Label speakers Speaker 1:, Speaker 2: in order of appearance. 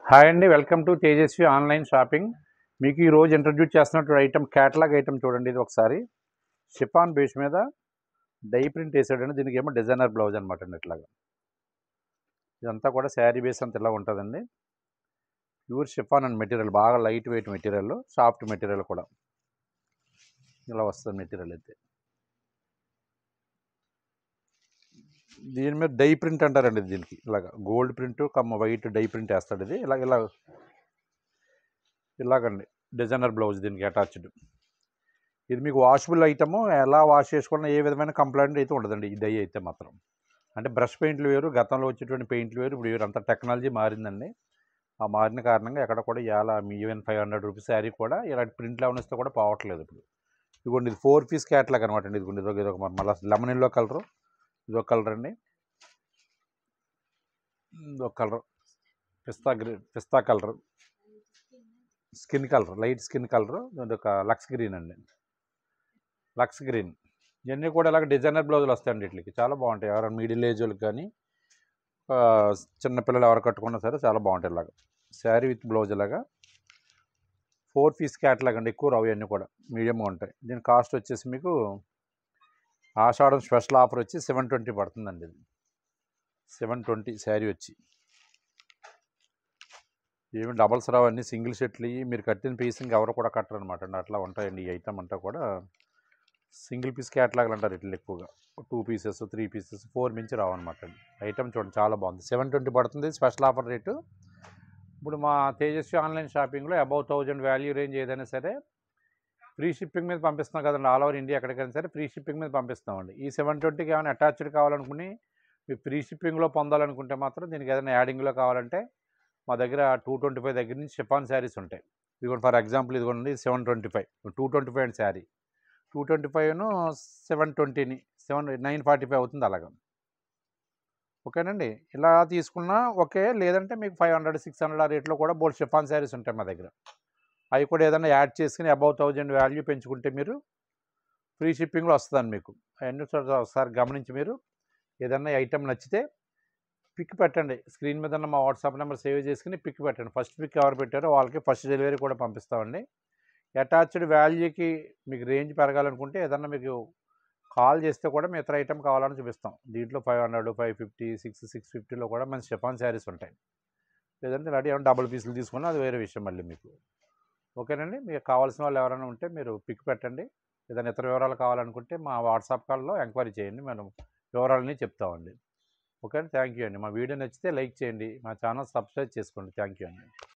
Speaker 1: hi అండి welcome to Tejaswi online shopping మీకు ఈ రోజు ఇంట్రడ్యూస్ చేస్తున్నటువంటి ఐటమ్ క్యాటలాగ్ ఐటమ్ చూడండి ఇది ఒకసారి షిఫాన్ బేస్ మీద డై ప్రింట్ వేసాడండి దీనికి ఏమో డిజైనర్ బ్లౌజ్ అనమాట అండి ఇట్లాగా ఇదంతా కూడా శారీ బేస్ అంత ఇలా ఉంటుందండి ప్యూర్ షిఫాన్ అండ్ మెటీరియల్ బాగా light weight material soft material కూడా ఇలా వస్తుంది మెటీరియల్ అయితే దీని మీద డై ప్రింట్ అంటారండి దీనికి ఇలాగ గోల్డ్ ప్రింట్ కమ్మ వైట్ డై ప్రింట్ వేస్తాడు ఇది ఇలాగ ఇలా ఇలాగండి డిజైనర్ బ్లౌజ్ దీనికి అటాచ్డ్ ఇది మీకు వాషబుల్ ఐటము ఎలా వాష్ చేసుకున్నా ఏ విధమైన కంప్లైంట్ అయితే ఉండదండి ఈ డై అయితే మాత్రం అంటే బ్రష్ పెయింట్లు వేరు గతంలో వచ్చేటువంటి పెయింట్లు వేరు ఇప్పుడు వేరు అంత టెక్నాలజీ మారిందండి ఆ మారిన కారణంగా ఎక్కడ కూడా ఇలా మీ even five hundred rupees sari కూడా ఇలాంటి ప్రింట్ లెవెన్స్తో కూడా పోవట్లేదు ఇప్పుడు ఇదిగోండి ఇది ఫోర్ పీస్ క్యాట్లాగ్ అనమాట అండి ఇదిగోండి ఇదొక ఇదొక మళ్ళీ లెమన్ ఎల్లో కలరు ఇదొక కలర్ అండి ఇదొక కలర్ పిస్తా గ్రీన్ పిస్తా colour skin colour light skin colour ఇదొక లక్స్ గ్రీన్ అండి లక్స్ గ్రీన్ ఇవన్నీ కూడా ఇలాగ డిజైనర్ బ్లౌజులు వస్తాయండి వీటికి చాలా బాగుంటాయి ఎవరైనా మిడిల్ ఏజ్ వాళ్ళకి కానీ ఆ, చిన్నపిల్లలు ఎవరు కట్టుకున్నా సరే చాలా బాగుంటాయి ఇలాగ శారీ విత్ బ్లౌజ్ ఇలాగా ఫోర్ పీస్ క్యాట్లాగ్ అండి ఎక్కువ రావు ఇవన్నీ కూడా మీడియంగా ఉంటాయి దీని కాస్ట్ వచ్చేసి మీకు ఆషాఢం స్పెషల్ ఆఫర్ వచ్చి సెవెన్ ట్వంటీ పడుతుందండి ఇది సెవెన్ ట్వంటీ శారీ వచ్చి ఏమి డబల్స్ రావు అన్ని సింగిల్ సెట్లు ఇవి మీరు కట్టిన పీస్ ఇంకా ఎవరు కూడా కట్టరు అనమాట అండి అట్లా ఉంటాయండి ఈ ఐటమ్ అంతా కూడా సింగిల్ పీస్ క్యాట్లాగ్లు అంటారు ఇట్లా ఎక్కువగా two pieces three pieces four మించి రావు అనమాట అండి ఐటమ్ చూడండి చాలా బాగుంది సెవెన్ ట్వంటీ పడుతుంది స్పెషల్ ఆఫర్ రేటు ఇప్పుడు మా తేజస్వి ఆన్లైన్ షాపింగ్లో అబౌవ్ థౌజండ్ వాల్యూ రేంజ్ ఏదైనా సరే ఫ్రీ షిప్పింగ్ మీద పంపిస్తున్నాం కదండి ఆల్ ఓవర్ ఇండియా ఎక్కడికైనా సరే ఫ్రీ షిప్పింగ్ మీద పంపిస్తామండి ఈ సెవెన్ ట్వంటీకి ఏమైనా అటాచ్డ్ కావాలనుకుని మీరు ఫ్రీ షిప్పింగ్లో పొందాలనుకుంటే మాత్రం దీనికి ఏదైనా యాడింగ్లో కావాలంటే మా దగ్గర టూ ట్వంటీ ఫైవ్ దగ్గర నుంచి షిఫాన్ శారీస్ ఉంటాయి ఇదిగోండి ఫర్ ఎగ్జాంపుల్ ఇదిగోండి seven twenty five two twenty five and sari two twenty ఫైవ్ను సెవెన్ ట్వంటీని సెవెన్ నైన్ ఫార్టీ ఫైవ్ అవుతుంది అలాగా ఓకేనండి ఇలా తీసుకున్నా ఓకే లేదంటే మీకు ఫైవ్ హండ్రెడ్ సిక్స్ హండ్రెడ్ ఆ రేట్లో కూడా బోల్డ్ షిఫాన్ శారీస్ ఉంటాయి మా దగ్గర అవి కూడా ఏదైనా యాడ్ చేసుకుని అబౌవ్ థౌజండ్ వాల్యూ పెంచుకుంటే మీరు ఫ్రీ షిప్పింగ్లో వస్తుందండి మీకు అవన్నీ ఒకసారి ఒకసారి గమనించి మీరు ఏదన్నా ఐటెం నచ్చితే పిక్ పెట్టండి స్క్రీన్ మీద ఉన్న మా వాట్సాప్ నెంబర్ సేవ్ చేసుకుని పిక్ పెట్టండి ఫస్ట్ పిక్ ఎవరు పెట్టారో వాళ్ళకి ఫస్ట్ డెలివరీ కూడా పంపిస్తామండి అటాచ్డ్ వాల్యూకి మీకు రేంజ్ పెరగాలనుకుంటే ఏదన్నా మీకు కాల్ చేస్తే కూడా మీ ఇతర ఐటమ్ కావాలని చూపిస్తాం దీంట్లో five hundred five fifty six six ఫిఫ్టీలో కూడా మన షెఫాన్ శారీస్ ఉంటాయి లేదంటే ఇలాంటి ఏమైనా డబుల్ పీసులు తీసుకున్నా అది వేరే విషయం మళ్ళీ మీకు ఓకేనండి మీకు కావాల్సిన వాళ్ళు ఎవరైనా ఉంటే మీరు పిక్ పెట్టండి ఏదైనా ఇతర వివరాలు కావాలనుకుంటే మా వాట్సాప్ కాల్లో ఎంక్వైరీ చేయండి మనం వివరాలని చెప్తామండి ఓకే అండి థ్యాంక్ యూ అండి మా వీడియో నచ్చితే లైక్ చేయండి మా ఛానల్ సబ్స్క్రైబ్ చేసుకోండి థ్యాంక్ యూ అండి